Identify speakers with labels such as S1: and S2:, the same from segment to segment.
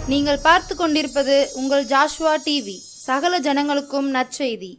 S1: நீங்கள் பார்த்து கொண்டிருப்பது உங்கள் ஜாஷ்வா டிவி சகல ஜனங்களுக்கும் நற்செய்தி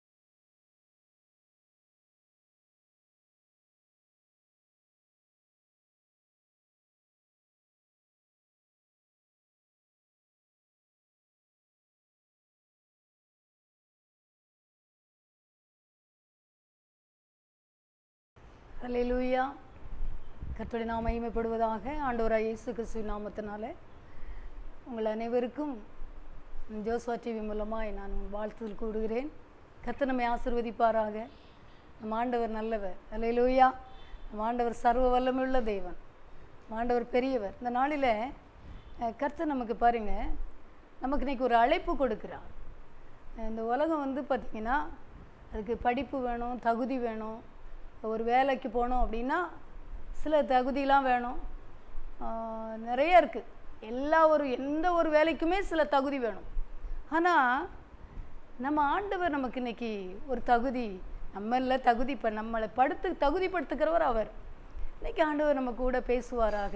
S2: அல்லேலூயா கர்த்தருடைய நாம் மகிமைப்படுவதாக ஆண்டவராய் இயேசு கிறிஸ்துவின் நாமத்தினால உங்கள் அனைவருக்கும் ஜோஸ்வா டிவி மூலமாய் நான் உங்கள் வாழ்த்துதல் கூடுகிறேன் கர்த்தர் நம்மை ஆசிர்வதிப்பாராக நம் ஆண்டவர் நல்லவர் அல்லேலூயா நம் ஆண்டவர் சர்வ வல்லமையுள்ள தெய்வன் நம் ஆண்டவர் பெரியவர் இந்த நாளில் அஹ், கர்த்தர் நமக்கு பாருங்க நமக்கு இன்னைக்கு ஒரு அழைப்பு கொடுக்கிறார் இந்த உலகம் வந்து பார்த்திங்கன்னா அதுக்கு படிப்பு வேணும் தகுதி வேணும் ஒரு வேலைக்கு போகணும் அப்படின்னா சில தகுதிலாம் வேணும் ஆஹ் நிறைய இருக்குது எல்லா ஒரு எந்த ஒரு வேலைக்குமே சில தகுதி வேணும் ஆனால் நம்ம ஆண்டவர் நமக்கு இன்னைக்கு ஒரு தகுதி நம்மள தகுதி இப்போ நம்மளை படுத்து தகுதிப்படுத்துகிறவர் அவர் இன்னைக்கு ஆண்டவர் நம்ம கூட பேசுவாராக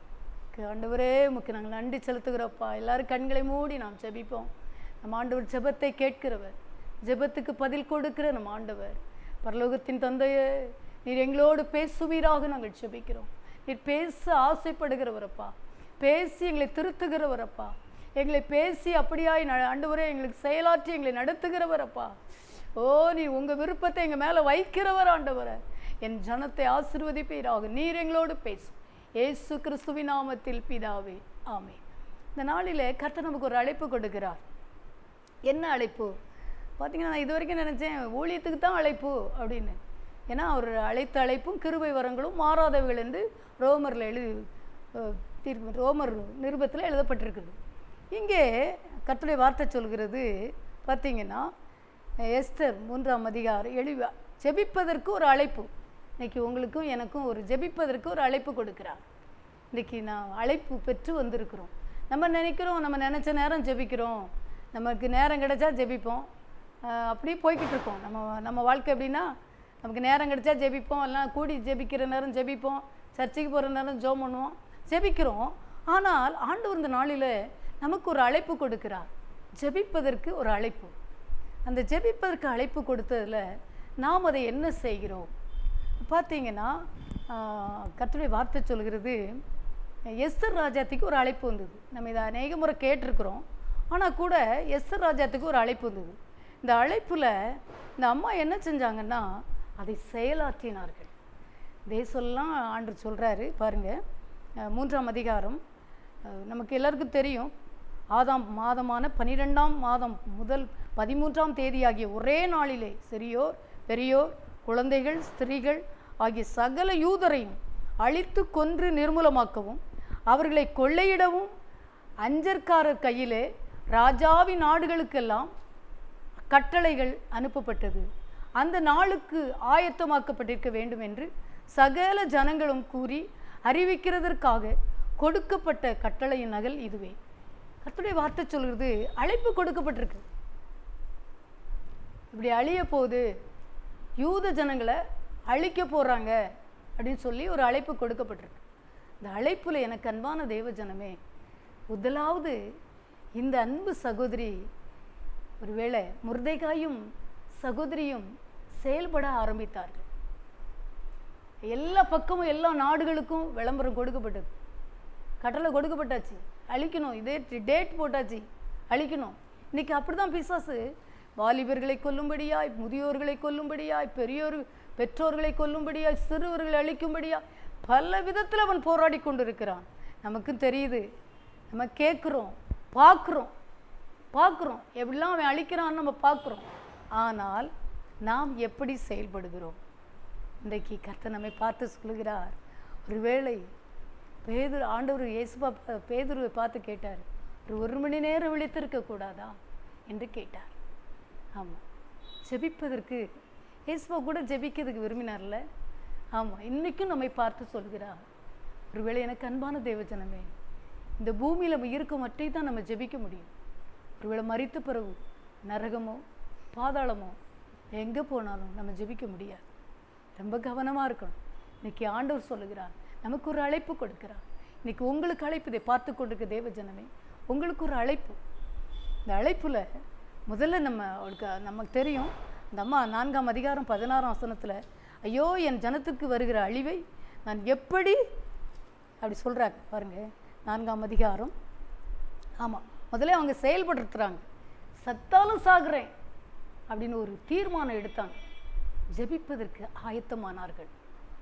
S2: ஆண்டவரே உமக்கு நாங்கள் நன்றி செலுத்துகிறோப்பா எல்லாரும் கண்களை மூடி நாம் ஜெபிப்போம் நம்ம ஆண்டவர் ஜெபத்தை கேட்கிறவர் ஜெபத்துக்கு பதில் கொடுக்கிற நம்ம ஆண்டவர் பரலோகத்தின் தந்தையே நீர் எங்களோடு பேசுவீராக நாங்கள் ஜெபிக்கிறோம் நீர் பேச ஆசைப்படுகிறவரப்பா பேசி எங்களை திருத்துகிறவரப்பா எங்களை பேசி அப்படியாய் ந- ஆண்டவரே எங்களுக்கு செயலாற்றி எங்களை நடத்துகிறவரப்பா ஓ நீ உங்க விருப்பத்தை எங்க மேல வைக்கிறவர் ஆண்டவரே என் ஜனத்தை ஆசிர்வதிப்பீராக நீர் எங்களோடு பேசும் இயேசு கிறிஸ்துவின் நாமத்தில் பிதாவே ஆமென் இந்த நாளிலே கர்த்தர் நமக்கு ஒரு அழைப்பு கொடுக்கிறார் என்ன அழைப்பு பார்த்தீங்கன்னா நான் இது வரைக்கும் நினச்சேன் ஊழியத்துக்கு தான் அழைப்பு அப்படின்னு ஏன்னா அவர் அழைத்த அழைப்பும் கிருபை வரங்களும் மாறாதவைகள் என்று ரோமரில் எழுதி அஹ், தீர்ப்பு ரோமர் நிருபத்தில் எழுதப்பட்டிருக்குது இங்கே கர்த்தருடைய வார்த்தை சொல்கிறது பார்த்தீங்கன்னா எஸ்தர் மூன்றாம் அதிகாரம் எழு ஜெபிப்பதற்கு ஒரு அழைப்பு இன்னைக்கு உங்களுக்கும் எனக்கும் ஒரு ஜெபிப்பதற்கு ஒரு அழைப்பு கொடுக்கிறார் இன்றைக்கி நான் அழைப்பு பெற்று வந்திருக்கிறோம் நம்ம நினைக்கிறோம் நம்ம நினச்ச நேரம் ஜெபிக்கிறோம் நமக்கு நேரம் கிடைச்சா ஜெபிப்போம் ஆஹ் அப்படியே போய்கிட்டு இருக்கோம் நம்ம நம்ம வாழ்க்கை எப்படின்னா நமக்கு நேரம் கிடைச்சா ஜெபிப்போம் எல்லாம் கூடி ஜெபிக்கிற நேரம் ஜெபிப்போம் சர்ச்சைக்கு போகிற நேரம் ஜெபம் பண்ணுவோம் ஜெபிக்கிறோம் ஆனால் ஆண்டவர் இந்த நாளில் நமக்கு ஒரு அழைப்பு கொடுக்கிறார் ஜெபிப்பதற்கு ஒரு அழைப்பு அந்த ஜெபிப்பதற்கு அழைப்பு கொடுத்ததில் நாம் அதை என்ன செய்கிறோம் பார்த்தீங்கன்னா கர்த்தருடைய வார்த்தை சொல்கிறது எஸ்தர் ராஜாத்திக்கு ஒரு அழைப்பு வந்தது நம்ம இதை அநேக முறை கேட்டிருக்கிறோம் ஆனால் கூட எஸ்தர் ராஜாத்துக்கு ஒரு அழைப்பு வந்தது இந்த அழைப்பில் இந்த அம்மா என்ன செஞ்சாங்கன்னா அதை செயலாற்றினார்கள் தேசம்லாம் ஆண்டு சொல்கிறாரு பாருங்கள் மூன்றாம் அதிகாரம் அஹ், நமக்கு எல்லாருக்கும் தெரியும் ஆதாம் மாதமான பனிரெண்டாம் மாதம் முதல் பதிமூன்றாம் தேதியாகிய ஒரே நாளிலே சிறியோர் பெரியோர் குழந்தைகள் ஸ்திரீகள் ஆகிய சகல யூதரையும் அழித்து கொன்று நிர்மூலமாக்கவும் அவர்களை கொள்ளையிடவும் அஞ்சற்காரர் கையிலே ராஜாவின் நாடுகளுக்கெல்லாம் கட்டளைகள் அனுப்பப்பட்டது அந்த நாளுக்கு ஆயத்தமாக்கப்பட்டிருக்க வேண்டும் என்று சகல ஜனங்களும் கூறி அறிவிக்கிறதற்காக கொடுக்கப்பட்ட கட்டளையின் நகல் இதுவே கர்த்தருடைய வார்த்தை சொல்கிறது அழைப்பு கொடுக்கப்பட்டிருக்கு இப்படி அழிய போகுது யூத ஜனங்களை அழிக்க போகிறாங்க அப்படின்னு சொல்லி ஒரு அழைப்பு கொடுக்கப்பட்டிருக்கு இந்த அழைப்பில் எனக்கு அன்பான தெய்வ ஜனமே முதலாவது இந்த அன்பு சகோதரி ஒருவேளை முர்தைகாயும் சகோதரியும் செயல்பட ஆரம்பித்தார்கள் எல்லா பக்கமும் எல்லா நாடுகளுக்கும் விளம்பரம் கொடுக்கப்பட்டது கட்டளை கொடுக்கப்பட்டாச்சு அழிக்கணும் இதே டேட் போட்டாச்சு அழிக்கணும் இன்னைக்கு அப்படிதான் பிசாசு வாலிபர்களை கொல்லும்படியாய் முதியோர்களை கொல்லும்படியாய் பெரியோர் பெற்றோர்களை கொல்லும்படியாய் சிறுவர்களை அழிக்கும்படியாய் பல விதத்தில் அவன் போராடி கொண்டிருக்கிறான் நமக்கும் தெரியுது நம்ம கேட்குறோம் பார்க்குறோம் பார்க்குறோம் எப்படிலாம் அவன் அழிக்கிறான்னு நம்ம பார்க்குறோம் ஆனால் நாம் எப்படி செயல்படுகிறோம் இன்றைக்கு கர்த்தர் நம்மை பார்த்து சொல்கிறார் ஒருவேளை பேதுரு ஆண்டவர் இயேசுபா ப- பேதுருவை பார்த்து கேட்டார் ஒரு ஒரு மணி நேரம் விழித்திருக்க கூடாதா என்று கேட்டார் ஆமாம் ஜெபிப்பதற்கு இயேசுபா கூட ஜெபிக்கிறதுக்கு விரும்பினார்ல ஆமாம் இன்றைக்கும் நம்மை பார்த்து சொல்கிறார் ஒருவேளை எனக்கு அன்பான தேவஜனமே இந்த பூமியில் நம்ம இருக்க மட்டும் தான் நம்ம ஜெபிக்க முடியும் ஒருவேளை மறித்த பிறகு நரகமோ பாதாளமோ எங்கே போனாலும் நம்ம ஜெபிக்க முடியாது ரொம்ப கவனமாக இருக்கணும் இன்னைக்கு ஆண்டவர் சொல்லுகிறார் நமக்கு ஒரு அழைப்பு கொடுக்கிறார் இன்னைக்கு உங்களுக்கு அழைப்பு இதை பார்த்து கொண்டிருக்க தேவ ஜனமே உங்களுக்கு ஒரு அழைப்பு இந்த அழைப்பில் முதல்ல நம்ம அவளுக்கு நமக்கு தெரியும் இந்த அம்மா நான்காம் அதிகாரம் பதினாறாம் வசனத்தில் ஐயோ என் ஜனத்துக்கு வருகிற அழிவை நான் எப்படி அப்படி சொல்கிறாங்க பாருங்க நான்காம் அதிகாரம் ஆமாம் முதல்ல அவங்க செயல்படுத்துகிறாங்க சத்தாலும் சாகுறேன் அப்படின்னு ஒரு தீர்மானம் எடுத்தாங்க ஜெபிப்பதற்கு ஆயத்தமானார்கள்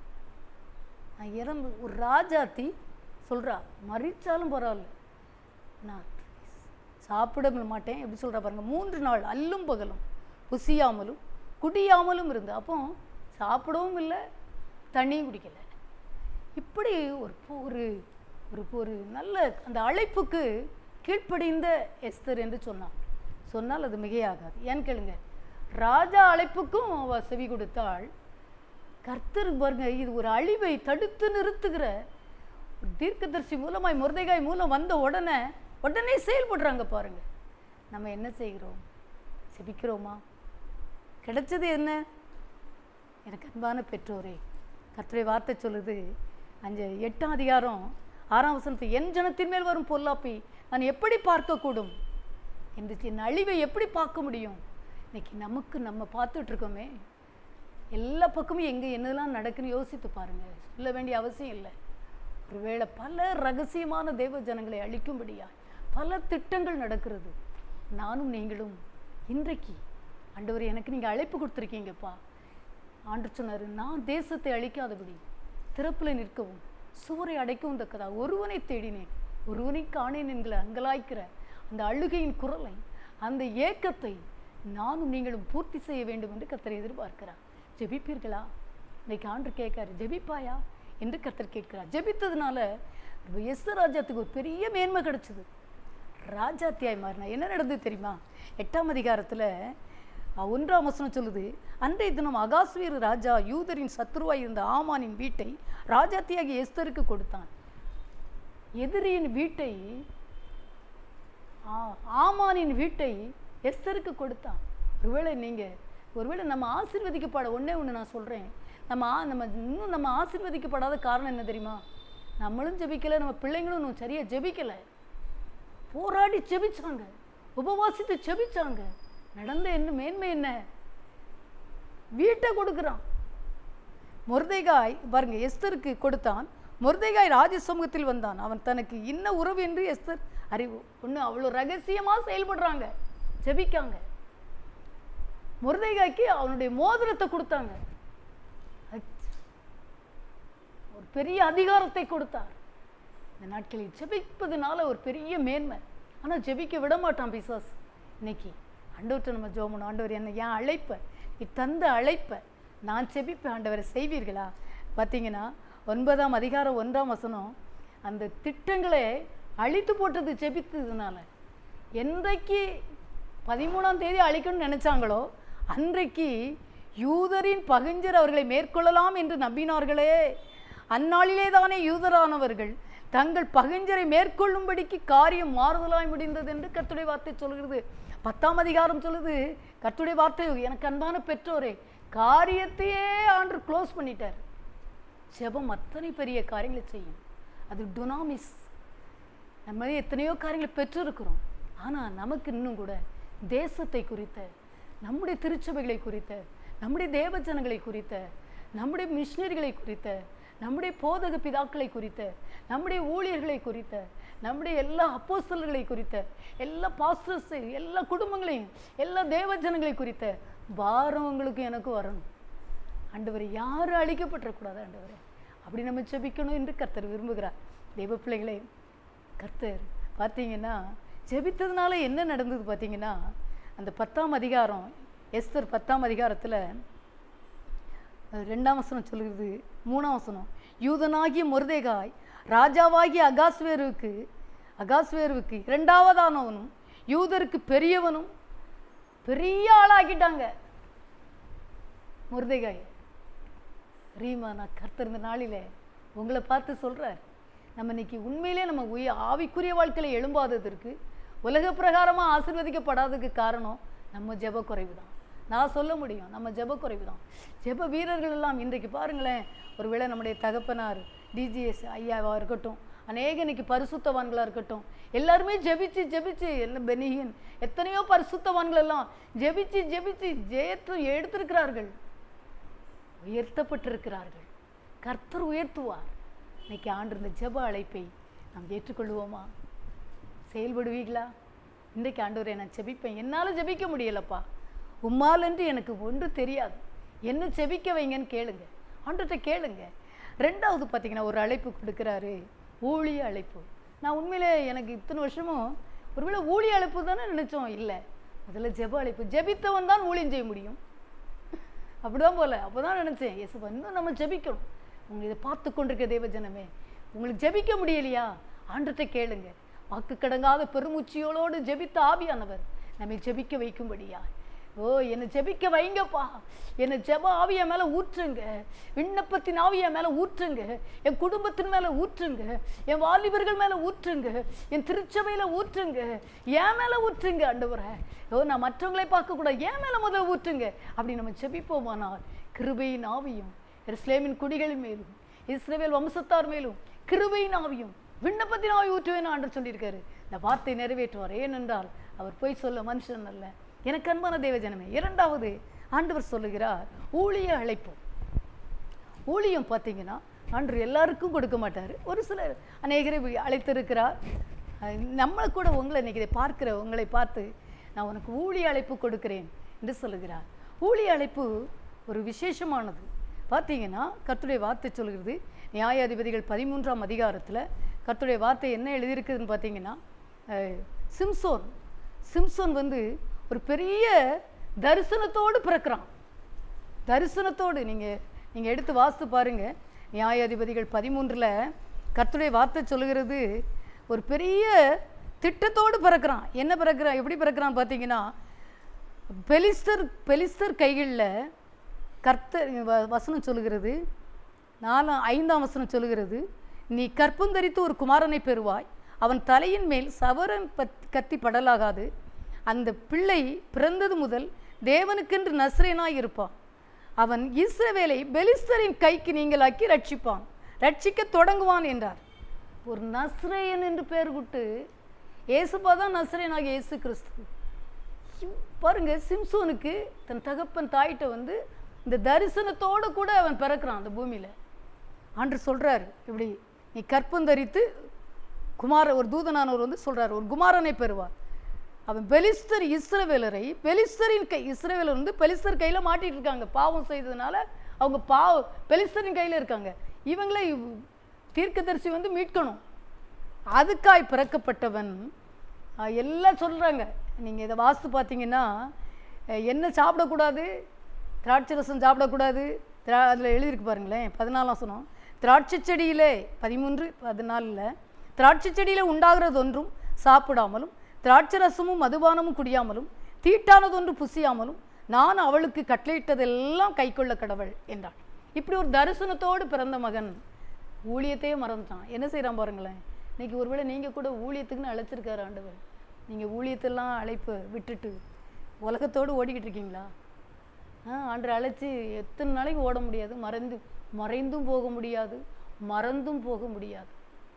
S2: நான் இறந்து ஒரு ராஜாத்தி சொல்கிறா மறிச்சாலும் பரவாயில்ல நான் சாப்பிட மாட்டேன் எப்படி சொல்கிறா பாருங்க மூன்று நாள் அல்லும் பகலும் புசியாமலும் குடியாமலும் இருந்து அப்போ சாப்பிடவும் இல்லை தண்ணியும் குடிக்கல இப்படி ஒரு பு- ஒரு ஒரு ஒரு நல்ல அந்த அழைப்புக்கு கீழ்ப்படிந்த எஸ்தர் என்று சொன்னான் சொன்னால் அது மிகையாகாது ஏன்னு கேளுங்க ராஜா அழைப்புக்கும் அவ செவி கொடுத்தாள் கர்த்தர் பாருங்க இது ஒரு அழிவை தடுத்து நிறுத்துகிற ஒரு தீர்க்கதரிசி மூலமாய் முருதைகாய் மூலம் வந்த உடனே உடனே செயல்படுறாங்க பாருங்க நம்ம என்ன செய்கிறோம் செபிக்கிறோமா கிடைச்சது என்ன எனக்கு அன்பான பெற்றோரே கர்த்தருடைய வார்த்தை சொல்லுது அஞ்சு எட்டாம் அதிகாரம் ஆறாம் வசனத்தை என் ஜனத்தின் மேல் வரும் பொல்லாப்பை நான் எப்படி பார்க்கக்கூடும் என்று என் அழிவை எப்படி பார்க்க முடியும் இன்னைக்கு நமக்கு நம்ம பார்த்துட்டு இருக்கோமே எல்லா பக்கமும் எங்கே என்னதெல்லாம் நடக்குன்னு யோசித்து பாருங்க சொல்ல வேண்டிய அவசியம் இல்லை ஒருவேளை பல ரகசியமான தேவ ஜனங்களை அழிக்கும்படியா பல திட்டங்கள் நடக்கிறது நானும் நீங்களும் இன்றைக்கு ஆண்டவர் எனக்கு நீங்கள் அழைப்பு கொடுத்துருக்கீங்கப்பா ஆண்டு சொன்னார் நான் தேசத்தை அழிக்காதபடி திறப்பில் நிற்கவும் சுவரை அடைக்கவும் தக்கதா ஒருவனை தேடினேன் ஒருவனை காணேன் என்கிற அங்கலாய்க்கிற அந்த அழுகையின் குரலை அந்த ஏக்கத்தை நானும் நீங்களும் பூர்த்தி செய்ய வேண்டும் என்று கர்த்தர் எதிர்பார்க்கிறார் ஜெபிப்பீர்களா இன்னைக்கு ஆண்டு கேட்காரு ஜெபிப்பாயா என்று கர்த்தர் கேட்கிறார் ஜெபித்ததுனால எஸ்தர் ராஜாத்துக்கு ஒரு பெரிய மேன்மை கிடைச்சது ராஜாத்தியாய் மாறினா என்ன நடந்தது தெரியுமா எட்டாம் அதிகாரத்தில் அஹ், ஒன்றாம் வசனம் சொல்லுது அன்றைய தினம் அகாஸ்வீர் ராஜா யூதரின் சத்ருவாய் இருந்த ஆமானின் வீட்டை ராஜாத்தியாகி எஸ்தருக்கு கொடுத்தான் எதிரியின் வீட்டை ஆ- ஆமானின் வீட்டை எஸ்தருக்கு கொடுத்தான் ஒருவேளை நீங்கள் ஒருவேளை நம்ம ஆசீர்வதிக்கப்பட ஒண்ணே ஒன்று நான் சொல்கிறேன் நம்ம ஆ- நம்ம இன்னும் நம்ம ஆசீர்வதிக்கப்படாத காரணம் என்ன தெரியுமா நம்மளும் ஜெபிக்கலை நம்ம பிள்ளைங்களும் இன்னும் சரியாக ஜெபிக்கலை போராடி ஜெபிச்சாங்க உபவாசித்து ஜெபிச்சாங்க நடந்த என்ன மேன்மை என்ன வீட்டை கொடுக்குறான் முருதைகாய் பாருங்க எஸ்தருக்கு கொடுத்தான் முருதைகாய் ராஜ சமூகத்தில் வந்தான் அவன் தனக்கு இன்ன உறவு என்று எஸ்தர் அறிவு ஒன்று அவ்வளோ ரகசியமாக செயல்படுறாங்க ஜெபிக்காங்க முருதைகாய்க்கு அவனுடைய மோதிரத்தை கொடுத்தாங்க அச். ஒரு பெரிய அதிகாரத்தை கொடுத்தார் இந்த நாட்களில் ஜெபிப்பதுனால ஒரு பெரிய மேன்மை ஆனால் ஜெபிக்க விட மாட்டான் பிசாஸ் இன்னைக்கு ஆண்டவர்கிட்ட நம்ம ஜோமணும் ஆண்டவர் என்ன ஏன் அழைப்ப நீ தந்த அழைப்ப நான் ஜெபிப்பேன் ஆண்டவரை செய்வீர்களா பார்த்தீங்கன்னா ஒன்பதாம் அதிகாரம் ஒன்றாம் வசனம் அந்த திட்டங்களை அழித்து போட்டது ஜெபித்ததுனால என்றைக்கு பதிமூணாம் தேதி அழிக்கணும்னு நினைச்சாங்களோ அன்றைக்கு யூதரின் பகைஞர் அவர்களை மேற்கொள்ளலாம் என்று நம்பினார்களே அந்நாளிலே தானே யூதரானவர்கள் தங்கள் பகைஞரை மேற்கொள்ளும்படிக்கு காரியம் மாறுதலாய் முடிந்தது என்று கர்த்தருடைய வார்த்தை சொல்கிறது பத்தாம் அதிகாரம் சொல்லுது கர்த்தருடைய வார்த்தை எனக்கு அன்பான பெற்றோரே காரியத்தையே ஆண்டு க்ளோஸ் பண்ணிட்டார் ஜெபம் அத்தனை பெரிய காரியங்களை செய்யும் அது டுனாமிஸ் நம்ம எத்தனையோ காரியங்களை பெற்றிருக்கிறோம் ஆனால் நமக்கு இன்னும் கூட தேசத்தை குறித்த நம்முடைய திருச்சபைகளை குறித்த நம்முடைய தேவஜனங்களை குறித்த நம்முடைய மிஷினரிகளை குறித்த நம்முடைய போதக பிதாக்களை குறித்த நம்முடைய ஊழியர்களை குறித்த நம்முடைய எல்லா அப்போஸ்தலர்களை குறித்த எல்லா பாஸ்டர்ஸ் எல்லா குடும்பங்களையும் எல்லா தேவஜனங்களை குறித்த பாரம் உங்களுக்கு எனக்கு வரணும் ஆண்டவரை யாரும் அழிக்கப்பட்டுறக்கூடாது ஆண்டவரே அப்படி நம்ம ஜெபிக்கணும் என்று கர்த்தர் விரும்புகிறார் தெய்வ பிள்ளைகளே கர்த்தர் பார்த்தீங்கன்னா ஜெபித்ததுனால என்ன நடந்தது பார்த்தீங்கன்னா அந்த பத்தாம் அதிகாரம் எஸ்தர் பத்தாம் அதிகாரத்தில் ரெண்டாம் வசனம் சொல்லுகிறது மூணாம் வசனம் யூதனாகிய முருதேகாய் ராஜாவாகிய அகாஸ்வேருவுக்கு அகாஸ்வேருவுக்கு இரண்டாவதானவனும் யூதருக்கு பெரியவனும் பெரிய ஆளாக்கிட்டாங்க முருதேகாய் ரீமா நான் கர்த்தர் இந்த நாளிலே உங்களை பார்த்து சொல்கிறார் நம்ம இன்னைக்கு உண்மையிலே நம்ம உய ஆவிக்குரிய வாழ்க்கையில் எழும்பாததற்கு உலக பிரகாரமாக ஆசீர்வதிக்கப்படாததுக்கு காரணம் நம்ம ஜெப குறைவு தான் நான் சொல்ல முடியும் நம்ம ஜெப குறைவு தான் ஜெப வீரர்கள் எல்லாம் இன்றைக்கு பாருங்களேன் ஒருவேளை நம்முடைய தகப்பனார் டிஜிஎஸ் ஐயாவாக இருக்கட்டும் அநேக இன்னைக்கு பரிசுத்தவான்களாக இருக்கட்டும் எல்லாருமே ஜெபிச்சு ஜெபிச்சு என்ன பெனியன் எத்தனையோ பரிசுத்தவான்கள் எல்லாம் ஜெபிச்சு ஜெபிச்சு ஜெயத்து எடுத்திருக்கிறார்கள் உயர்த்தப்பட்டிருக்கிறார்கள் கர்த்தர் உயர்த்துவார் இன்னைக்கு ஆண்டு இந்த ஜெப அழைப்பை நாம் ஏற்றுக்கொள்வோமா செயல்படுவீங்களா இன்றைக்கு ஆண்டவரை நான் ஜெபிப்பேன் என்னால் ஜெபிக்க முடியலப்பா உம்மால் என்று எனக்கு ஒன்று தெரியாது என்ன ஜெபிக்க வைங்கன்னு கேளுங்க ஆண்டவர்கிட்ட கேளுங்க ரெண்டாவது பார்த்தீங்கன்னா ஒரு அழைப்பு கொடுக்குறாரு ஊழிய அழைப்பு நான் உண்மையிலே எனக்கு இத்தனை வருஷமும் ஒருவேளை ஊழிய அழைப்பு தானே நினச்சோம் இல்லை முதல்ல ஜெப அழைப்பு ஜெபித்தவன் தான் ஊழியம் செய்ய முடியும் அப்படிதான் போல அப்போதான் நினச்சேன் இயேசுப்பா இன்னும் நம்ம ஜெபிக்கணும் உங்க இதை பார்த்து கொண்டிருக்க தேவ ஜனமே உங்களுக்கு ஜெபிக்க முடியலையா ஆண்டத்தை கேளுங்க வாக்கு கடங்காத பெருமூச்சியோடு ஜெபித்த ஆவியானவர் நம்மை ஜெபிக்க வைக்கும்படியா ஓ என்னை ஜெபிக்க வைங்கப்பா என்னை ஜெப ஆவிய மேலே ஊற்றுங்க விண்ணப்பத்தின் ஆவிய மேலே ஊற்றுங்க என் குடும்பத்தின் மேலே ஊற்றுங்க என் வாலிபர்கள் மேலே ஊற்றுங்க என் திருச்சபையில் ஊற்றுங்க என் மேலே ஊற்றுங்க ஆண்டவரே ஓ நான் மற்றவங்களை பார்க்கக்கூடாது என் மேலே முதல்ல ஊற்றுங்க அப்படி நம்ம ஜெபிப்போமானால் கிருபையின் ஆவியும் எருசலேமின் குடிகளின் மேலும் இஸ்ரவேல் வம்சத்தார் மேலும் கிருபையின் ஆவியும் விண்ணப்பத்தின் ஆவி ஊற்றுவேன் ஆண்டு சொல்லியிருக்காரு இந்த வார்த்தை நிறைவேற்றுவார் ஏனென்றால் அவர் போய் சொல்ல மனுஷன் அல்ல எனக்கு அன்பான தேவஜனமே இரண்டாவது ஆண்டவர் சொல்லுகிறார் ஊழிய அழைப்பு ஊழியம் பார்த்தீங்கன்னா ஆண்டு எல்லாருக்கும் கொடுக்க மாட்டார் ஒரு சிலர் அநேகரை வி- அழைத்திருக்கிறார் அஹ் நம்மளை கூட உங்களை இன்னைக்கு இதை பார்க்கிற உங்களை பார்த்து நான் உனக்கு ஊழிய அழைப்பு கொடுக்கிறேன் என்று சொல்லுகிறார் ஊழிய அழைப்பு ஒரு விசேஷமானது பார்த்தீங்கன்னா கர்த்தருடைய வார்த்தை சொல்கிறது நியாயாதிபதிகள் பதிமூன்றாம் அதிகாரத்தில் கர்த்தருடைய வார்த்தை என்ன எழுதியிருக்குதுன்னு பார்த்தீங்கன்னா அஹ், சிம்சோன் சிம்சோன் வந்து ஒரு பெரிய தரிசனத்தோடு பிறக்கிறான் தரிசனத்தோடு நீங்கள் நீங்கள் எடுத்து வாசித்து பாருங்க நியாயாதிபதிகள் பதிமூன்றில் கர்த்தருடைய வார்த்தை சொல்லுகிறது ஒரு பெரிய திட்டத்தோடு பிறக்கிறான் என்ன பிறக்கிறான் எப்படி பிறக்கிறான் பார்த்தீங்கன்னா பெலிஸ்தர் பெலிஸ்தர் கைகளில் கர்த்தர் வ- வசனம் சொல்லுகிறது நாலாம் ஐந்தாம் வசனம் சொல்லுகிறது நீ கற்பந்தரித்து ஒரு குமாரனை பெறுவாய் அவன் தலையின் மேல் சவரன் பத் கத்தி படலாகாது அந்த பிள்ளை பிறந்தது முதல் தேவனுக்கென்று நஸ்ரேனாய் இருப்பான் அவன் இஸ்ரவேலை பெலிஸ்தரின் கைக்கு நீங்களாக்கி ரட்சிப்பான் ரட்சிக்க தொடங்குவான் என்றார் ஒரு நஸ்ரேயன் என்று பெயர் விட்டு இயேசுப்பா தான் நஸ்ரேனாகிய இயேசு கிறிஸ்து சிம்- பாருங்க சிம்சோனுக்கு தன் தகப்பன் தாயிட்ட வந்து இந்த தரிசனத்தோடு கூட அவன் பிறக்கிறான் அந்த பூமியில் ஆண்டு சொல்றாரு இப்படி நீ கற்பந்தரித்து குமார ஒரு தூதனானவர் வந்து சொல்றாரு ஒரு குமாரனை பெறுவார் அவன் பெலிஸ்தர் இஸ்ரவேலரை பெலிஸ்தரின் கை இஸ்ரவேலர் வந்து பெலிஸ்தர் கையில் மாட்டிட்டு இருக்காங்க பாவம் செய்ததுனால அவங்க பாவ பெலிஸ்தரின் கையில் இருக்காங்க இவங்களே இவ்- தீர்க்கதரிசி வந்து மீட்கணும் அதுக்காய் பிறக்கப்பட்டவன் அஹ், எல்லாம் சொல்கிறாங்க நீங்கள் இதை வாஸ்து பார்த்தீங்கன்னா அஹ், என்ன சாப்பிடக்கூடாது திராட்சை ரசம் சாப்பிடக்கூடாது திரா அதில் எழுதியிருக்கு பாருங்களேன் பதினாலாம் சொன்னோம் திராட்சை செடியிலே பதிமூன்று பதினாலில் திராட்சை செடியில் உண்டாகிறது ஒன்றும் சாப்பிடாமலும் திராட்சை ரசமும் மதுபானமும் குடியாமலும் தீட்டானதொன்று புசியாமலும் நான் அவளுக்கு கட்டளையிட்டதெல்லாம் கைக்கொள்ள கடவுள் என்றான் இப்படி ஒரு தரிசனத்தோடு பிறந்த மகன் ஊழியத்தையே மறந்துட்டான் என்ன செய்கிறான் பாருங்களேன் இன்னைக்கு ஒருவேளை நீங்கள் கூட ஊழியத்துக்குன்னு அழைச்சிருக்காரு ஆண்டவர் நீங்கள் ஊழியத்தெல்லாம் அழைப்பு விட்டுட்டு உலகத்தோடு ஓடிக்கிட்டு இருக்கீங்களா ஆ ஆண்டு அழைச்சி எத்தனை நாளைக்கு ஓட முடியாது மறைந்து மறைந்தும் போக முடியாது மறந்தும் போக முடியாது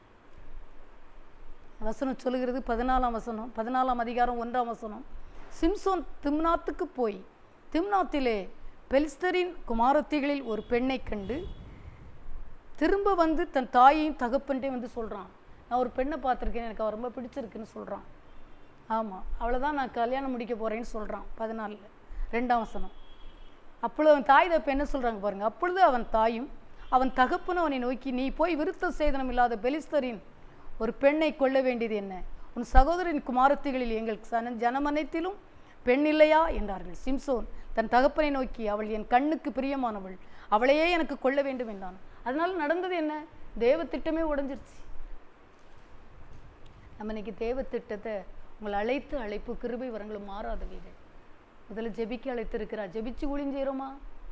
S2: வசனம் சொல்லுகிறது பதினாலாம் வசனம் பதினாலாம் அதிகாரம் ஒன்றாம் வசனம் சிம்சோன் திம்னாத்துக்கு போய் திம்னாத்திலே பெலிஸ்தரின் குமாரத்திகளில் ஒரு பெண்ணைக் கண்டு திரும்ப வந்து தன் தாயையும் தகப்பன்ட்டே வந்து சொல்கிறான் நான் ஒரு பெண்ணை பார்த்துருக்கேன் எனக்கு அவ ரொம்ப பிடிச்சிருக்குன்னு சொல்கிறான் ஆமாம் அவ்வளோதான் நான் கல்யாணம் முடிக்க போகிறேன்னு சொல்கிறான் பதினாலில் ரெண்டாம் வசனம் அப்பொழுது அவன் தாய் தப்ப என்ன சொல்கிறாங்க பாருங்க அப்பொழுது அவன் தாயும் அவன் தகப்பனும் அவனை நோக்கி நீ போய் விருத்த சேதனம் இல்லாத பெலிஸ்தரின் ஒரு பெண்ணை கொள்ள வேண்டியது என்ன உன் சகோதரின் குமாரத்திகளில் எங்கள் சன ஜனமனைத்திலும் பெண் இல்லையா என்றார்கள் சிம்சோன் தன் தகப்பனை நோக்கி அவள் என் கண்ணுக்கு பிரியமானவள் அவளையே எனக்கு கொள்ள வேண்டும் என்றான் அதனால நடந்தது என்ன தேவ திட்டமே உடைஞ்சிருச்சு நம்ம இன்னைக்கு தேவ திட்டத்தை உங்களை அழைத்து அழைப்பு கிருபை வரங்களும் மாறாத வீடு முதல்ல ஜெபிக்க அழைத்திருக்கிறார் ஜெபிச்சு ஒளிஞ்சேரோமா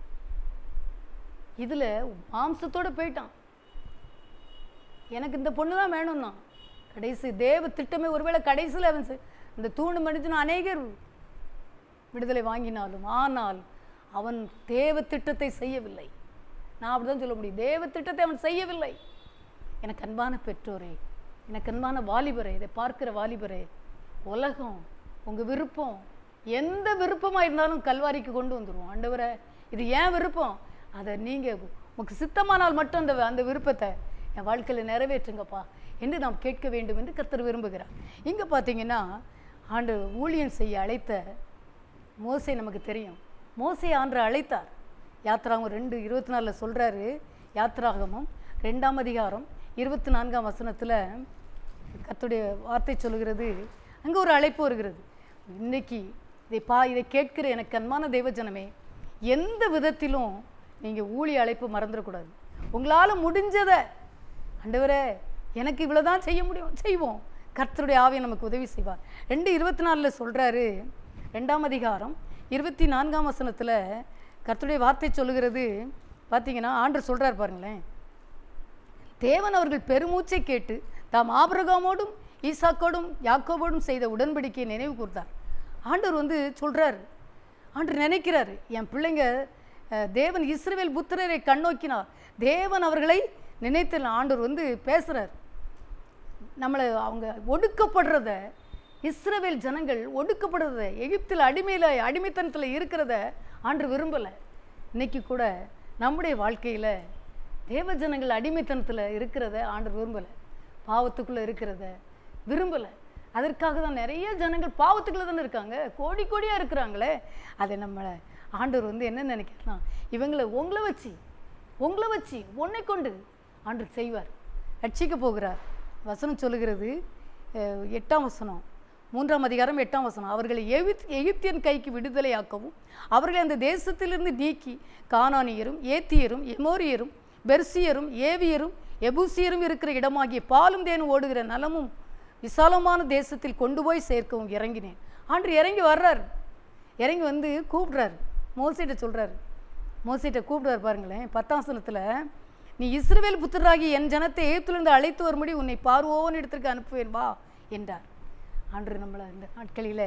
S2: இதுல மாம்சத்தோட போயிட்டான் எனக்கு இந்த பொண்ணு தான் வேணும்னா கடைசி தேவ திட்டமே ஒருவேளை கடைசியில் அவன் செ- இந்த தூணு மடிச்சுனா அநேகர் விடுதலை வாங்கினாலும் ஆனால் அவன் தேவ திட்டத்தை செய்யவில்லை நான் அப்படிதான் சொல்ல முடியும் தேவ திட்டத்தை அவன் செய்யவில்லை எனக்கு அன்பான பெற்றோரே எனக்கு அன்பான வாலிபரே இதை பார்க்கிற வாலிபரே உலகம் உங்கள் விருப்பம் எந்த விருப்பமாக இருந்தாலும் கல்வாரிக்கு கொண்டு வந்துடுவோம் ஆண்டவரே இது ஏன் விருப்பம் அதை நீங்கள் உங்களுக்கு சித்தமானால் மட்டும் அந்த அந்த விருப்பத்தை என் வாழ்க்கையில் நிறைவேற்றுங்கப்பா என்று நாம் கேட்க வேண்டும் என்று கர்த்தர் விரும்புகிறார் இங்கே பார்த்தீங்கன்னா ஆண்டு ஊழியம் செய்ய அழைத்த மோசே நமக்கு தெரியும் மோசே ஆண்டு அழைத்தார் யாத்ராகம் ரெண்டு இருபத்தி நாலில் சொல்கிறாரு யாத்ராகமும் ரெண்டாம் அதிகாரம் இருபத்தி நான்காம் வசனத்தில் கர்த்தருடைய வார்த்தை சொல்கிறது அங்கே ஒரு அழைப்பு வருகிறது இன்னைக்கு இதை பா இதை கேட்கிற எனக்கு அன்பான தெய்வஜனமே எந்த விதத்திலும் நீங்கள் ஊழிய அழைப்பு மறந்துடக்கூடாது உங்களால் முடிஞ்சதை ஆண்டவரே எனக்கு இவ்வளோதான் செய்ய முடியும் செய்வோம் கர்த்தருடைய ஆவியை நமக்கு உதவி செய்வார் ரெண்டு இருபத்தி நாலில் சொல்கிறாரு ரெண்டாம் அதிகாரம் இருபத்தி நான்காம் வசனத்தில் கர்த்தருடைய வார்த்தை சொல்லுகிறது பார்த்தீங்கன்னா ஆண்டு சொல்கிறார் பாருங்களேன் தேவன் அவர்கள் பெருமூச்சை கேட்டு தாம் ஆபிரகாமோடும் ஈசாக்கோடும் யாக்கோபோடும் செய்த உடன்படிக்கையை நினைவு கூர்ந்தார் ஆண்டவர் வந்து சொல்கிறார் ஆண்டவர் நினைக்கிறாரு என் பிள்ளைங்க அஹ், தேவன் இஸ்ரவேல் புத்திரரை கண்ணோக்கினார் தேவன் அவர்களை நினைத்த ஆண்டவர் வந்து பேசுகிறார் நம்மளை அவங்க ஒடுக்கப்படுறத இஸ்ரவேல் ஜனங்கள் ஒடுக்கப்படுறத எகிப்தில் அடிமையில் அடிமைத்தனத்தில் இருக்கிறத ஆண்டு விரும்பலை இன்னைக்கு கூட நம்முடைய வாழ்க்கையில் தேவ ஜனங்கள் அடிமைத்தனத்தில் இருக்கிறத ஆண்டு விரும்பலை பாவத்துக்குள்ளே இருக்கிறத விரும்பலை அதற்காக தான் நிறைய ஜனங்கள் பாவத்துக்குள்ளே தானே இருக்காங்க கோடி கோடியாக இருக்கிறாங்களே அதை நம்மளை ஆண்டவர் வந்து என்ன நினைக்கிறனா இவங்களை உங்களை வச்சு உங்களை வச்சு உன்னை கொண்டு ஆண்டவர் செய்வார் ரட்சிக்க போகிறார் வசனம் சொல்லுகிறது அஹ், எட்டாம் வசனம் மூன்றாம் அதிகாரம் எட்டாம் வசனம் அவர்களை எகிப்த் எகிப்தியன் கைக்கு விடுதலையாக்கவும் அவர்களை அந்த தேசத்திலிருந்து நீக்கி கானானியரும் ஏத்தியரும் எமோரியரும் பெர்சியரும் ஏவியரும் எபூசியரும் இருக்கிற இடமாகிய பாலும் தேனும் ஓடுகிற நலமும் விசாலமான தேசத்தில் கொண்டு போய் சேர்க்கவும் இறங்கினேன் ஆண்டு இறங்கி வர்றார் இறங்கி வந்து கூப்பிடுறாரு மோசிட்ட சொல்கிறாரு மோசிட்ட கூப்பிடுறாரு பாருங்களேன் பத்தாம் வசனத்தில் நீ இஸ்ரவேல் புத்திரராகி என் ஜனத்தை எகிப்திலிருந்து அழைத்து வரும்படி உன்னை பார்வோன் இடத்திற்கு அனுப்புவேன் வா என்றார் ஆண்டு நம்மளை இந்த நாட்களில்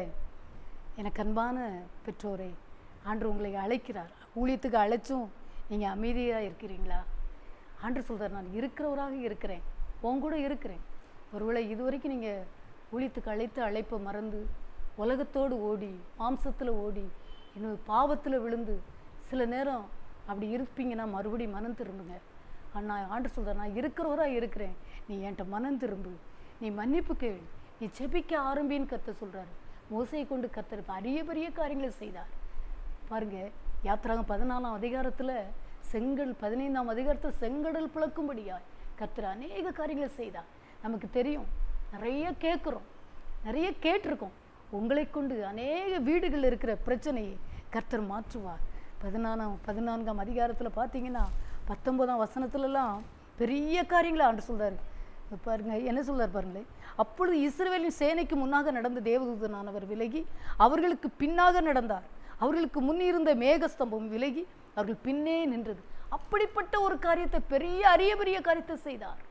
S2: எனக்கு அன்பான பெற்றோரை ஆண்டு உங்களை அழைக்கிறார் ஊழியத்துக்கு அழைச்சும் நீங்கள் அமைதியாக இருக்கிறீங்களா ஆண்டு சொல்கிறார் நான் இருக்கிறவராக இருக்கிறேன் உன் கூட இருக்கிறேன் ஒருவேளை இதுவரைக்கும் நீங்கள் ஊழியத்துக்கு அழைத்து அழைப்பை மறந்து உலகத்தோடு ஓடி மாம்சத்தில் ஓடி இன்னும் பாவத்தில் விழுந்து சில நேரம் அப்படி இருப்பீங்கன்னா மறுபடியும் மனம் திரும்புங்க அண்ணா ஆண்டு சொல்கிறேன் நான் இருக்கிறவராக இருக்கிறேன் நீ என்கிட்ட மனம் திரும்பு நீ மன்னிப்பு கேள் நீ செபிக்க ஆரம்பின்னு கத்த சொல்கிறாரு மோசையை கொண்டு கத்தர் அரிய பெரிய காரியங்களை செய்தார் பாருங்க யாத்திராகம் பதினாலாம் அதிகாரத்தில் செங்கல் பதினைந்தாம் அதிகாரத்தில் செங்கடல் பிளக்கும்படியாய் கர்த்தர் அநேக காரியங்களை செய்தார் நமக்கு தெரியும் நிறைய கேட்குறோம் நிறைய கேட்டிருக்கோம் உங்களை கொண்டு அநேக வீடுகளில் இருக்கிற பிரச்சனையை கர்த்தர் மாற்றுவார் பதினாலாம் பதினான்காம் அதிகாரத்தில் பார்த்தீங்கன்னா பத்தொன்பதாம் வசனத்துலலாம் பெரிய காரியங்களை ஆண்டு சொல்றாரு பாருங்க என்ன சொல்றார் பாருங்களேன் அப்பொழுது இஸ்ரவேலின் சேனைக்கு முன்னாக நடந்த தேவதூதனானவர் விலகி அவர்களுக்கு பின்னாக நடந்தார் அவர்களுக்கு முன் இருந்த மேகஸ்தம்பம் விலகி அவர்கள் பின்னே நின்றது அப்படிப்பட்ட ஒரு காரியத்தை பெரிய அரிய பெரிய காரியத்தை செய்தார்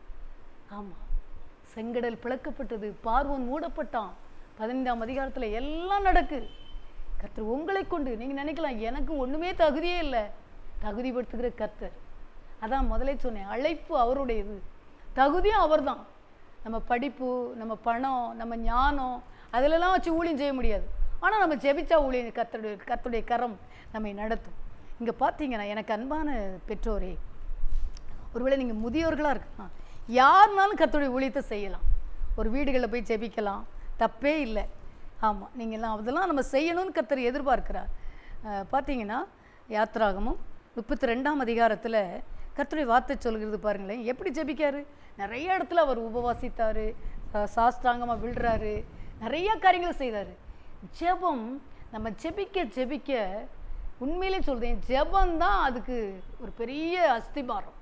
S2: ஆமா செங்கடல் பிளக்கப்பட்டது பார்வோன் மூடப்பட்டான் பதினைந்தாம் அதிகாரத்துல எல்லாம் நடக்கு கர்த்தர் உங்களை கொண்டு நீங்க நினைக்கலாம் எனக்கு ஒண்ணுமே தகுதியே இல்லை தகுதிப்படுத்துகிற கர்த்தர் அதான் முதலே சொன்னேன் அழைப்பு அவருடையது தகுதியும் அவர்தான் நம்ம படிப்பு நம்ம பணம் நம்ம ஞானம் அதிலெல்லாம் வச்சு ஊழியம் செய்ய முடியாது ஆனா நம்ம ஜெபிச்சா ஊழியம் கர்த்தருடைய கர்த்தருடைய கரம் நம்மை நடத்தும் இங்க பார்த்தீங்கன்னா எனக்கு அன்பான பெற்றோரே ஒருவேளை நீங்கள் முதியோர்களாக இருக்கலாம் யாருனாலும் கர்த்தருடைய ஊழியத்தை செய்யலாம் ஒரு வீடுகளில் போய் ஜெபிக்கலாம் தப்பே இல்லை ஆமாம் நீங்கள்லாம் அதெல்லாம் நம்ம செய்யணும்னு கர்த்தர் எதிர்பார்க்கிறார் அஹ், பார்த்தீங்கன்னா யாத்ராகமும் முப்பத்தி ரெண்டாம் அதிகாரத்தில் கர்த்தருடைய வார்த்தை சொல்கிறது பாருங்களேன் எப்படி ஜெபிக்காரு நிறைய இடத்துல அவர் உபவாசித்தார் சாஸ்திராங்கமாக விழுறாரு நிறைய காரியங்களை செய்தார் ஜெபம் நம்ம ஜெபிக்க ஜெபிக்க உண்மையிலே சொல்றேன் ஜெபம் தான் அதுக்கு ஒரு பெரிய அஸ்திபாரம்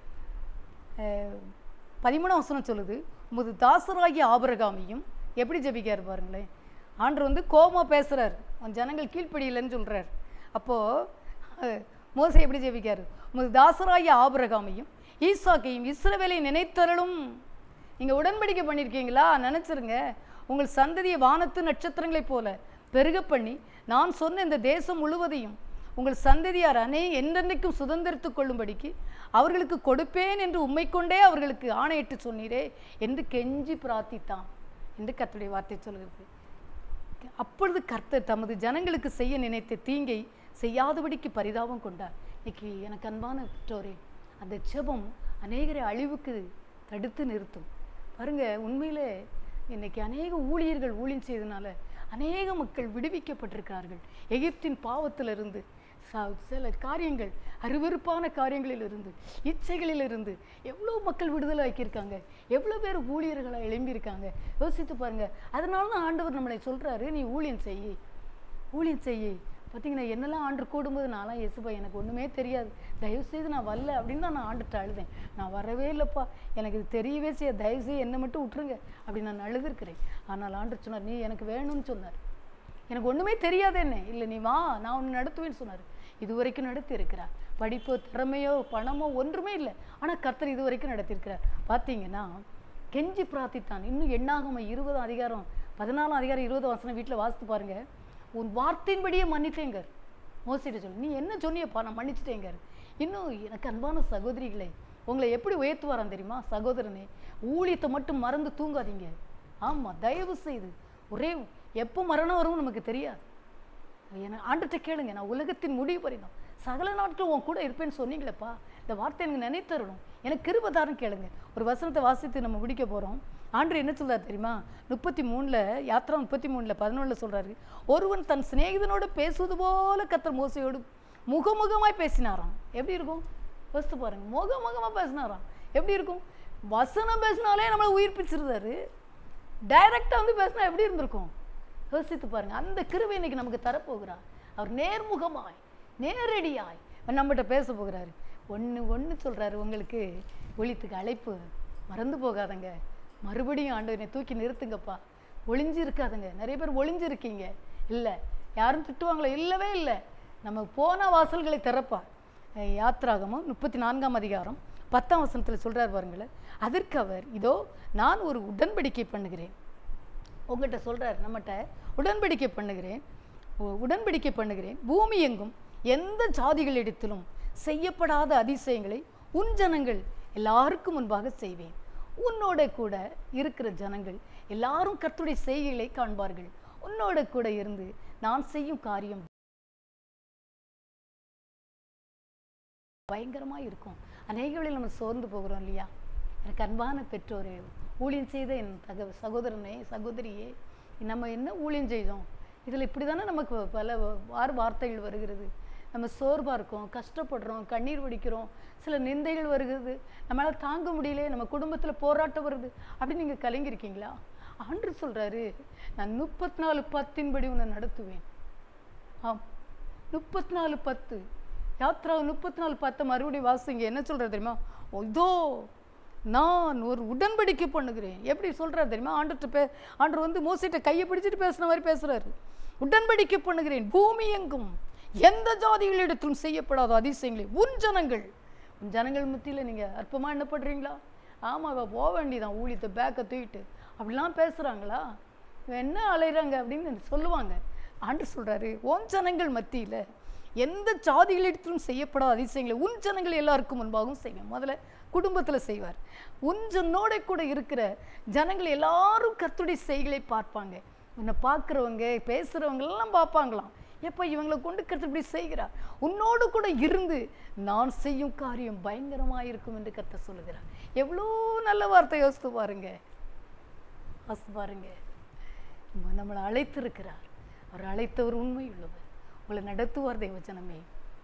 S2: அஹ், பதிமூணாம் வசனம் சொல்லுது உமது தாசராகிய ஆபரகாமியும் எப்படி ஜெபிக்காரு பாருங்களேன் ஆண்டவர் வந்து கோபமா பேசுறார் உன் ஜனங்கள் கீழ்ப்படியில்லைன்னு சொல்றார் அப்போது மோசை எப்படி ஜெபிக்காரு உமது தாசராகிய ஆபரகாமையும் ஈசாக்கையும் இஸ்ரவேலை நினைத்தருளும் நீங்க உடன்படிக்கை பண்ணியிருக்கீங்களா நினைச்சிருங்க உங்கள் சந்ததியை வானத்து நட்சத்திரங்களைப் போல பெருக பண்ணி நான் சொன்ன இந்த தேசம் முழுவதையும் உங்கள் சந்ததியார் அனே என்றென்றைக்கும் சுதந்திரித்துக் கொள்ளும்படிக்கு அவர்களுக்கு கொடுப்பேன் என்று உம்மை கொண்டே அவர்களுக்கு ஆணையிட்டு சொன்னீரே என்று கெஞ்சி பிரார்த்தித்தான் என்று கர்த்தருடைய வார்த்தை சொல்கிறது அப்பொழுது கர்த்தர் தமது ஜனங்களுக்கு செய்ய நினைத்த தீங்கை செய்யாதபடிக்கு பரிதாபம் கொண்டார் இன்னைக்கு எனக்கு அன்பான பெற்றோரே அந்த ஜெபம் அநேகரை அழிவுக்கு தடுத்து நிறுத்தும் பாருங்க உண்மையிலே இன்னைக்கு அநேக ஊழியர்கள் ஊழியம் செய்தனால அநேக மக்கள் விடுவிக்கப்பட்டிருக்கிறார்கள் எகிப்தின் பாவத்திலிருந்து ச- சில காரியங்கள் அருவருப்பான காரியங்களிலிருந்து இச்சைகளிலிருந்து எவ்வளோ மக்கள் விடுதலை ஆக்கியிருக்காங்க எவ்வளோ பேர் ஊழியர்களாக எழும்பியிருக்காங்க யோசித்து பாருங்க அதனால தான் ஆண்டவர் நம்மளை சொல்றாரு நீ ஊழியம் செய் ஊழியம் செய் பார்த்தீங்கன்னா என்னெல்லாம் ஆண்டு கூடும்போது நான்லாம் இயேசுப்பா எனக்கு ஒன்றுமே தெரியாது தயவு செய்து நான் வரல அப்படின்னு தான் நான் ஆண்டுட்டு அழுதேன் நான் வரவே இல்லைப்பா எனக்கு இது தெரியவே செய்ய தயவு செய்து என்னை மட்டும் விட்டுருங்க அப்படி நான் அழுதுருக்கிறேன் ஆனால் ஆண்டு சொன்னார் நீ எனக்கு வேணும்னு சொன்னார் எனக்கு ஒன்றுமே தெரியாது என்ன இல்லை நீ வா நான் உன்னை நடத்துவேன்னு சொன்னார் இது வரைக்கும் நடத்தி இருக்கிறார் படிப்போ திறமையோ பணமோ ஒன்றுமே இல்லை ஆனால் கர்த்தர் இது வரைக்கும் நடத்தியிருக்கிறார் பார்த்தீங்கன்னா கெஞ்சி பிரார்த்தித்தான் இன்னும் எண்ணாகம இருபதாம் அதிகாரம் பதினாலாம் அதிகாரம் இருபது வசனம் வீட்டில் வாசித்து பாருங்க உன் வார்த்தையின்படியே மன்னித்தேங்கர் மோசிட்டு சொல்லு நீ என்ன சொன்னியப்பா நான் மன்னிச்சிட்டேங்கர் இன்னும் எனக்கு அன்பான சகோதரிகளே உங்களை எப்படி உயர்த்துவாராம் தெரியுமா சகோதரனே ஊழியத்தை மட்டும் மறந்து தூங்காதீங்க ஆமாம் தயவு செய்து ஒரே எப்போ மரணம் வரும்னு நமக்கு தெரியாது என்ன ஆண்டுகிட்ட கேளுங்க நான் உலகத்தின் முடிவு பறிந்தோம் சகல நாட்களும் உன் கூட இருப்பேன்னு சொன்னீங்களேப்பா இந்த வார்த்தை எனக்கு நினைத்தரணும் எனக்கு கிருபதாரம் கேளுங்க ஒரு வசனத்தை வாசித்து நம்ம முடிக்க போகிறோம் ஆண்டு என்ன சொல்றாரு தெரியுமா முப்பத்தி மூணில் யாத்ரா முப்பத்தி மூணில் பதினொன்றில் சொல்றாரு ஒருவன் தன் சிநேகிதனோடு பேசுவது போல கத்தர் மோசையோடு முகமுகமாய் பேசினாராம் எப்படி இருக்கும் யோசித்து பாருங்க முகமுகமாக பேசினாராம் எப்படி இருக்கும் வசனம் பேசினாலே நம்மளை உயிர்ப்பிச்சிருந்தாரு டைரக்டாக வந்து பேசினா எப்படி இருந்திருக்கும் யோசித்து பாருங்க அந்த கிருபை இன்னைக்கு நமக்கு தரப்போகிறார் அவர் நேர்முகமாய் நேரடியாய் நம்மகிட்ட பேச போகிறாரு ஒன்று ஒன்று சொல்றாரு உங்களுக்கு ஒழித்துக்கு அழைப்பு மறந்து போகாதங்க மறுபடியும் ஆண்டவனை தூக்கி நிறுத்துங்கப்பா ஒளிஞ்சு இருக்காதுங்க நிறைய பேர் ஒளிஞ்சு இருக்கீங்க இல்லை யாரும் திட்டுவாங்களோ இல்லவே இல்லை நம்ம போன வாசல்களை திறப்பார் அஹ் யாத்ராகமம் முப்பத்தி நான்காம் அதிகாரம் பத்தாம் வசனத்தில் சொல்றார் பாருங்களேன் அதற்கு அவர் இதோ நான் ஒரு உடன்படிக்கை பண்ணுகிறேன் உங்கள்கிட்ட சொல்றார் நம்மகிட்ட உடன்படிக்கை பண்ணுகிறேன் உ- உடன்படிக்கை பண்ணுகிறேன் பூமி எங்கும் எந்த ஜாதிகளிடத்திலும் செய்யப்படாத அதிசயங்களை உன் ஜனங்கள் எல்லாருக்கும் முன்பாக செய்வேன் உன்னோட கூட இருக்கிற ஜனங்கள் எல்லாரும் கர்த்தருடைய செய்கைகளை காண்பார்கள் உன்னோட கூட இருந்து நான் செய்யும் காரியம் பயங்கரமாக இருக்கும் அநேக வேளையில் நம்ம சோர்ந்து போகிறோம் இல்லையா எனக்கு அன்பான பெற்றோரே ஊழியம் செய்த என் தக சகோதரனே சகோதரியே நம்ம என்ன ஊழியம் செய்தோம் இதில் இப்படி தானே நமக்கு பல வார் வார்த்தைகள் வருகிறது நம்ம சோர்வாக இருக்கோம் கஷ்டப்படுறோம் கண்ணீர் வடிக்கிறோம் சில நிந்தைகள் வருகிறது நம்மளால் தாங்க முடியல நம்ம குடும்பத்தில் போராட்டம் வருது அப்படி நீங்கள் கலங்கியிருக்கீங்களா ஆண்டு சொல்கிறாரு நான் முப்பத்தி நாலு பத்தின்படி உன்னை நடத்துவேன் ஆம் முப்பத்தி நாலு பத்து யாத்ரா முப்பத்தி நாலு பத்தை மறுபடியும் வாசிங்க என்ன சொல்றாரு தெரியுமா "ஓ, இதோ நான் ஒரு உடன்படிக்கை பண்ணுகிறேன் எப்படி சொல்றாரு தெரியுமா ஆண்டுட்டு பே ஆண்டர் வந்து மோசிட்ட கையை பிடிச்சிட்டு பேசுன மாதிரி பேசுறாரு உடன்படிக்கை பண்ணுகிறேன் பூமி எங்கும் எந்த ஜாதிகளிடத்திலும் செய்யப்படாத அதிசயங்களை உன் ஜனங்கள் உன் ஜனங்கள் மத்தியில் நீங்கள் அற்பமாக என்ன பண்ணுறீங்களா ஆமாம் அவ போக வேண்டியதான் ஊழியத்தை பேக்கை தூக்கிட்டு அப்படிலாம் பேசுகிறாங்களா இவன் என்ன அலைகிறாங்க அப்படின்னு சொல்லுவாங்க ஆண்டு சொல்றாரு உன் ஜனங்கள் மத்தியில் எந்த ஜாதிகளிடத்திலும் செய்யப்படாத அதிசயங்களை உன் ஜனங்கள் எல்லாருக்கும் முன்பாகவும் செய்வேன் முதல்ல குடும்பத்தில் செய்வார் உன் ஜனோட கூட இருக்கிற ஜனங்கள் எல்லாரும் கர்த்தருடைய செய்களை பார்ப்பாங்க உன்னை பார்க்குறவங்க பேசுகிறவங்க எல்லாம் பார்ப்பாங்களாம் எப்போ இவங்களை கொண்டு கர்த்தர் இப்படி செய்கிறார் உன்னோடு கூட இருந்து நான் செய்யும் காரியம் பயங்கரமாக இருக்கும் என்று கர்த்தர் சொல்லுகிறார் எவ்வளோ நல்ல வார்த்தை யோசித்து பாருங்க யோசித்து பாருங்க நம்ம- நம்மளை அழைத்திருக்கிறார் அவர் அழைத்தவர் உண்மை உள்ளவர் உங்களை நடத்துவார் தெய்வஜனமே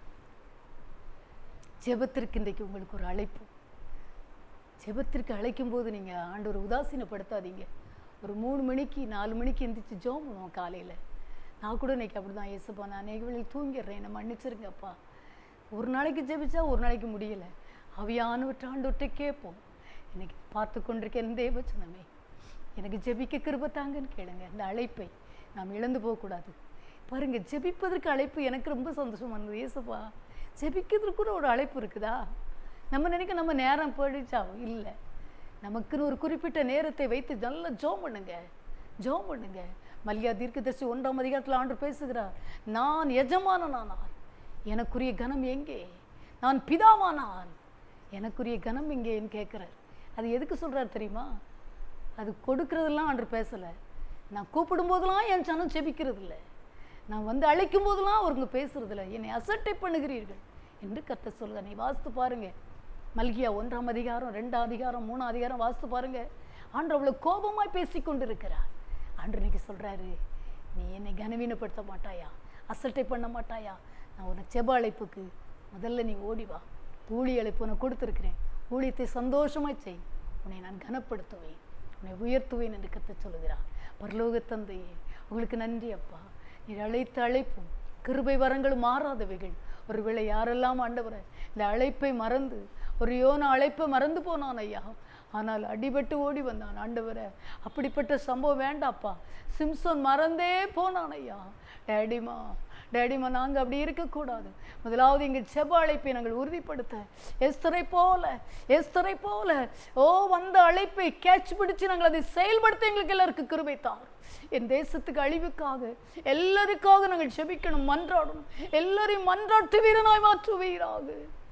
S2: ஜெபத்திற்கு இன்றைக்கு உங்களுக்கு ஒரு அழைப்பு ஜெபத்திற்கு அழைக்கும் போது நீங்கள் ஆண்டவரை உதாசீனப்படுத்தாதீங்க ஒரு மூணு மணிக்கு நாலு மணிக்கு எந்திரிச்சு ஜோம் பண்ணுவோம் காலையில் நான் கூட இன்னைக்கு அப்படி தான் ஏசப்பா நான் அநேக வேளையில் தூங்கிடுறேன் என்னை மன்னிச்சிருங்கப்பா ஒரு நாளைக்கு ஜெபிச்சா ஒரு நாளைக்கு முடியல அவியானவற்ற ஆண்டவற்றை கேட்போம் இன்னைக்கு பார்த்து கொண்டிருக்கேன் தேவச்சனமே எனக்கு ஜெபிக்க கிருப தாங்கன்னு கேளுங்க இந்த அழைப்பை நாம் இழந்து போகக்கூடாது பாருங்க ஜெபிப்பதற்கு அழைப்பு எனக்கு ரொம்ப சந்தோஷமா இருந்தது ஏசப்பா ஜெபிக்கிறதுக்கு கூட ஒரு அழைப்பு இருக்குதா நம்ம நினைக்க நம்ம நேரம் போயிடுச்சா இல்லை நமக்குன்னு ஒரு குறிப்பிட்ட நேரத்தை வைத்து நல்லா ஜோம் பண்ணுங்க ஜோம் பண்ணுங்க மல்லியா தீர்க்கதரிசி ஒன்றாம் அதிகாரத்தில் ஆண்டு பேசுகிறார் நான் எஜமானனானார் எனக்குரிய கனம் எங்கே நான் பிதாவானான் எனக்குரிய கனம் இங்கேன்னு கேட்குறாரு அது எதுக்கு சொல்கிறாரு தெரியுமா அது கொடுக்கறதெல்லாம் அன்று பேசலை நான் கூப்பிடும் போதெல்லாம் என் சனம் செபிக்கிறது இல்லை நான் வந்து அழைக்கும் போதெல்லாம் அவருங்க பேசுறதில்ல என்னை அசட்டை பண்ணுகிறீர்கள் என்று கத்த சொல்லுங்க நீ வாசித்து பாருங்க மல்கியா ஒன்றாம் அதிகாரம் ரெண்டாம் அதிகாரம் மூணாம் அதிகாரம் வாசித்து பாருங்க ஆண்டு அவ்வளோ கோபமாய் பேசி கொண்டிருக்கிறார் ஆண்டு இன்னைக்கு சொல்றாரு நீ என்னை கனவீனப்படுத்த மாட்டாயா அசட்டை பண்ண மாட்டாயா நான் உன்னை செப அழைப்புக்கு முதல்ல நீ ஓடி வா ஊழி அழைப்பு உனக்கு கொடுத்துருக்கிறேன் ஊழியத்தை சந்தோஷமாய் செய் உன்னை நான் கனப்படுத்துவேன் உன்னை உயர்த்துவேன் என்று கத்த சொல்லுகிறார் பரலோக தந்தையே உங்களுக்கு நன்றி அப்பா நீர் அழைத்த அழைப்பும் கிருபை வரங்களும் மாறாதவைகள் ஒருவேளை யாரெல்லாம் ஆண்டவரை இந்த அழைப்பை மறந்து ஒரு யோன அழைப்பை மறந்து போனான் ஐயா ஆனால் அடிபட்டு ஓடி வந்தான் ஆண்டவரை அப்படிப்பட்ட சம்பவம் வேண்டாப்பா சிம்சோன் மறந்தே போனான் ஐயா டேடிமா டேடிமா நாங்கள் அப்படி இருக்கக்கூடாது முதலாவது எங்கள் செப அழைப்பை நாங்கள் உறுதிப்படுத்த எஸ்தரை போல எஸ்தரை போல ஓ வந்த அழைப்பை கேட்ச் பிடிச்சு நாங்கள் அதை செயல்படுத்த எங்களுக்கு எல்லாருக்கும் கிருபை தார் என் தேசத்துக்கு அழிவுக்காக எல்லாருக்காக நாங்கள் செபிக்கணும் மன்றாடணும் எல்லாரையும் மன்றாட்டு வீரனாய் மாற்றுவீராக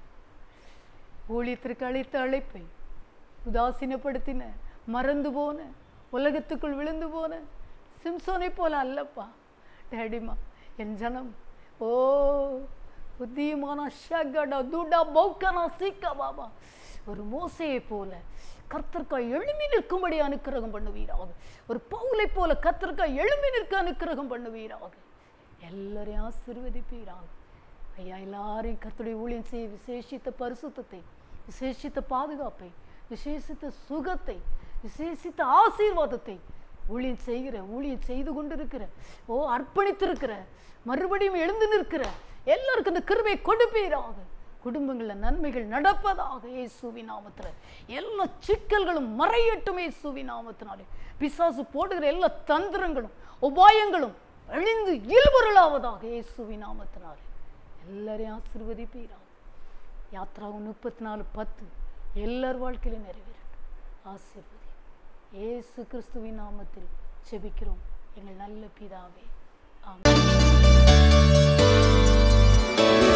S2: ஊழியத்திற்கு அழைத்த அழைப்பை உதாசீனப்படுத்தின மறந்து போன உலகத்துக்குள் விழுந்து போன சிம்சோனை போல அல்லப்பா டேடிமா என் ஜனம் ஓ புத்தியமான ஷகட துடா பௌக்கனா சீக்கா பாபா ஒரு மோசையை போல கர்த்தர்க்காய் எழுமி நிற்கும்படி அனுக்கிரகம் பண்ணுவீராக ஒரு பவுலை போல கர்த்தர்க்காய் எழுமி நிற்க அனுக்கிரகம் பண்ணுவீராக எல்லாரையும் ஆசிர்வதிப்பீராக ஐயா எல்லாரையும் கர்த்தருடைய ஊழியம் செய்ய விசேஷித்த பரிசுத்தத்தை விசேஷித்த பாதுகாப்பை விசேஷித்த சுகத்தை விசேஷித்த ஆசீர்வாதத்தை ஊழியம் செய்கிற ஊழியம் செய்து கொண்டிருக்கிற ஓ அர்ப்பணித்திருக்கிற மறுபடியும் எழுந்து நிற்கிற எல்லாருக்கும் இந்த கிருபை கொடுப்பீராக குடும்பங்களில் நன்மைகள் நடப்பதாக இயேசுவின் நாமத்துல எல்லா சிக்கல்களும் மறையட்டும் இயேசுவின் நாமத்தினாலே பிசாசு போடுகிற எல்லா தந்திரங்களும் உபாயங்களும் அழிந்து இல்பொருளாவதாக இயேசுவின் நாமத்தினாலே எல்லாரையும் ஆசீர்வதிப்பீராக யாத்ராவும் முப்பத்தி நாலு பத்து எல்லார் வாழ்க்கையிலும் நிறைவேறட்டும் ஆசீர்வதி இயேசு கிறிஸ்துவின் நாமத்தில் செபிக்கிறோம் எங்கள் நல்ல பிதாவே ஆமென்